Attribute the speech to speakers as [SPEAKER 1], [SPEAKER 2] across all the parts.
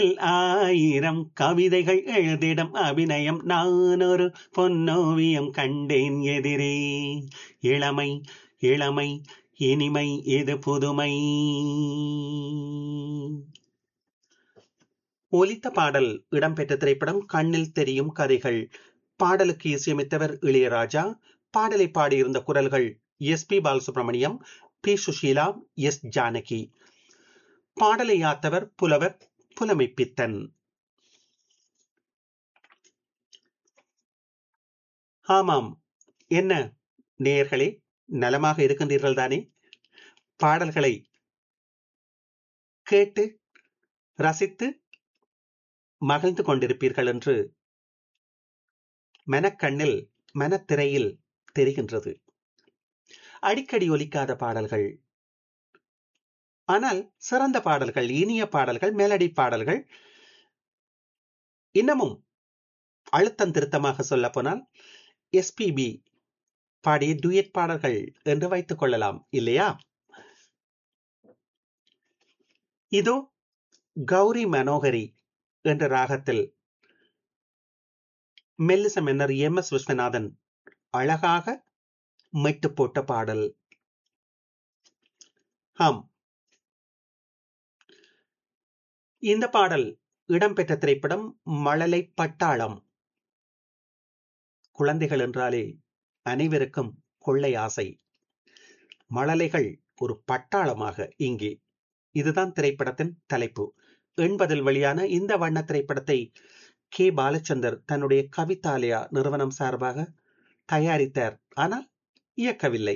[SPEAKER 1] ஆயிரம் கவிதைகள் எழுதிடம் அபிநயம் நான் ஒரு பொன்னோவியம் கண்டேன் எதிரே இளமை இளமை இனிமை இது புதுமை ஒலித்த பாடல் இடம்பெற்ற திரைப்படம் கண்ணில் தெரியும் கதைகள் பாடலுக்கு இசையமைத்தவர் இளையராஜா பாடலை பாடியிருந்த குரல்கள் S P Balasubrahmanyam P Susheela S Janaki பாடலை யாத்தவர் புலவர் புலமை பித்தன் ஆமாம் என்ன நேயர்களே நலமாக இருக்கின்றீர்கள் தானே பாடல்களை கேட்டு ரசித்து மகிழ்ந்து கொண்டிருப்பீர்கள் என்று மனக்கண்ணில் மனத்திரையில் தெரிகின்றது அடிக்கடி ஒலிக்காத பாடல்கள் ஆனால் சிறந்த பாடல்கள் இனிய பாடல்கள் மெலடி பாடல்கள் இன்னமும் அழுத்தம் திருத்தமாக சொல்ல போனால் எஸ்பிபி பாடிய டுயட் பாடல்கள் என்று வைத்துக் கொள்ளலாம் இல்லையா இதோ கௌரி மனோகரி என்ற ராகத்தில் மெல்லிச மன்னர் எம் எஸ் விஸ்வநாதன் அழகாக மெட்டு போட்ட பாடல் ஆம் இந்த பாடல் இடம்பெற்ற திரைப்படம் மழலை பட்டாளம் குழந்தைகள் என்றாலே அனைவருக்கும் கொள்ளை ஆசை மழலைகள் ஒரு பட்டாளமாக இங்கே இதுதான் திரைப்படத்தின் தலைப்பு எண்பதில் வெளியான இந்த வண்ண திரைப்படத்தை கே பாலச்சந்தர் தன்னுடைய கவிதாலயா நிறுவனம் சார்பாக தயாரித்தார் ஆனால் இயக்கவில்லை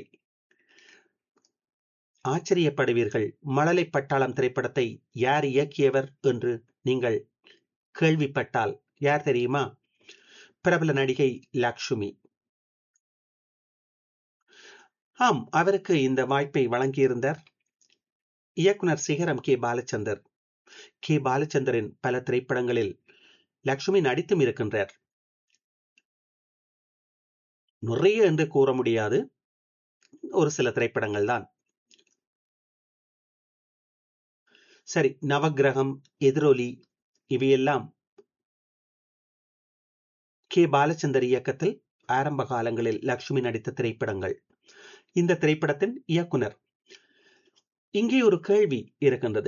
[SPEAKER 1] ஆச்சரியப்படுவீர்கள் மழலை பட்டாளம் திரைப்படத்தை யார் இயக்கியவர் என்று நீங்கள் கேள்விப்பட்டால் யார் தெரியுமா பிரபல நடிகை லக்ஷ்மி ஆம் அவருக்கு இந்த வாய்ப்பை வழங்கியிருந்தார் இயக்குனர் சிகரம் கே பாலச்சந்தர் கே பாலச்சந்தரின் பல திரைப்படங்களில் லக்ஷ்மி நடித்தும் இருக்கின்றார் நிறைய என்று கூற முடியாது ஒரு சில திரைப்படங்கள் தான் சரி நவகிரகம் எதிரொலி இவையெல்லாம் கே பாலச்சந்தர் இயக்கத்தில் ஆரம்ப காலங்களில் லக்ஷ்மி நடித்த திரைப்படங்கள் இந்த திரைப்படத்தின் இயக்குனர் இங்கே ஒரு கேள்வி இருக்கின்றது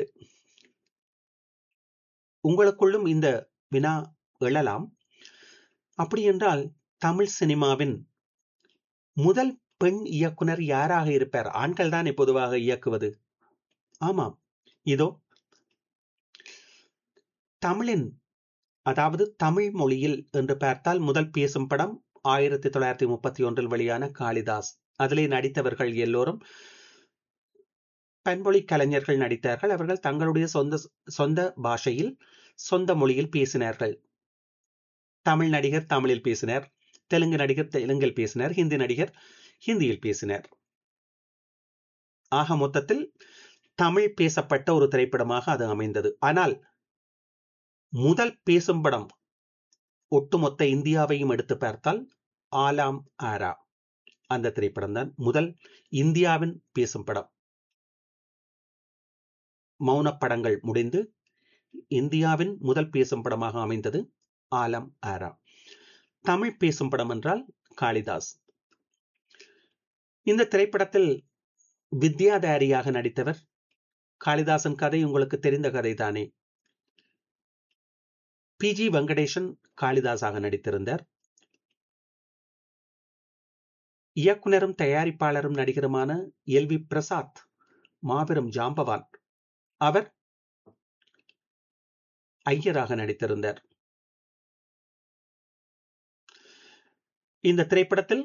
[SPEAKER 1] உங்களுக்குள்ளும் இந்த வினா எழலாம் அப்படி என்றால் தமிழ் சினிமாவின் முதல் பெண் இயக்குனர் யாராக இருப்பார் ஆண்கள் தானே பொதுவாக இயக்குவது ஆமாம் இதோ தமிழின் அதாவது தமிழ் மொழியில் என்று பார்த்தால் முதல் பேசும் படம் ஆயிரத்தி தொள்ளாயிரத்தி முப்பத்தி ஒன்றில் வெளியான காளிதாஸ் அதிலே நடித்தவர்கள் எல்லோரும் பன்மொழி கலைஞர்கள் நடித்தார்கள் அவர்கள் தங்களுடைய சொந்த சொந்த பாஷையில் சொந்த மொழியில் பேசினார்கள் தமிழ் நடிகர் தமிழில் பேசினார் தெலுங்கு நடிகர் தெலுங்கில் பேசினார் ஹிந்தி நடிகர் ஹிந்தியில் பேசினார் ஆக மொத்தத்தில் தமிழ் பேசப்பட்ட ஒரு திரைப்படமாக அது அமைந்தது ஆனால் முதல் பேசும் படம் ஒட்டுமொத்த இந்தியாவையும் எடுத்து பார்த்தால் ஆலாம் ஆரா அந்த திரைப்படம் தான் முதல் இந்தியாவின் பேசும் படம் மௌன படங்கள் முடிந்து இந்தியாவின் முதல் பேசும் படமாக அமைந்தது ஆலம் ஆரா தமிழ் பேசும் படம் என்றால் காளிதாஸ் இந்த திரைப்படத்தில் வித்யாதாரியாக நடித்தவர் காளிதாசன் கதை உங்களுக்கு தெரிந்த கதை தானே பி ஜி வெங்கடேசன் காளிதாஸாக நடித்திருந்தார் இயக்குனரும் தயாரிப்பாளரும் நடிகருமான எல் வி பிரசாத் மாபெரும் ஜாம்பவான் அவர் ஐயராக நடித்திருந்தார் இந்த திரைப்படத்தில்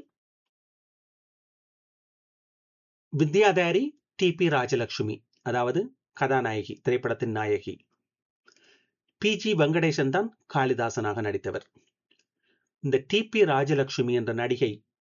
[SPEAKER 1] வித்யாதாரி டி பி ராஜலட்சுமி அதாவது கதாநாயகி திரைப்படத்தின் நாயகி பி ஜி வெங்கடேசன் தான் காளிதாசனாக நடித்தவர் இந்த டி பி ராஜலட்சுமி என்ற நடிகை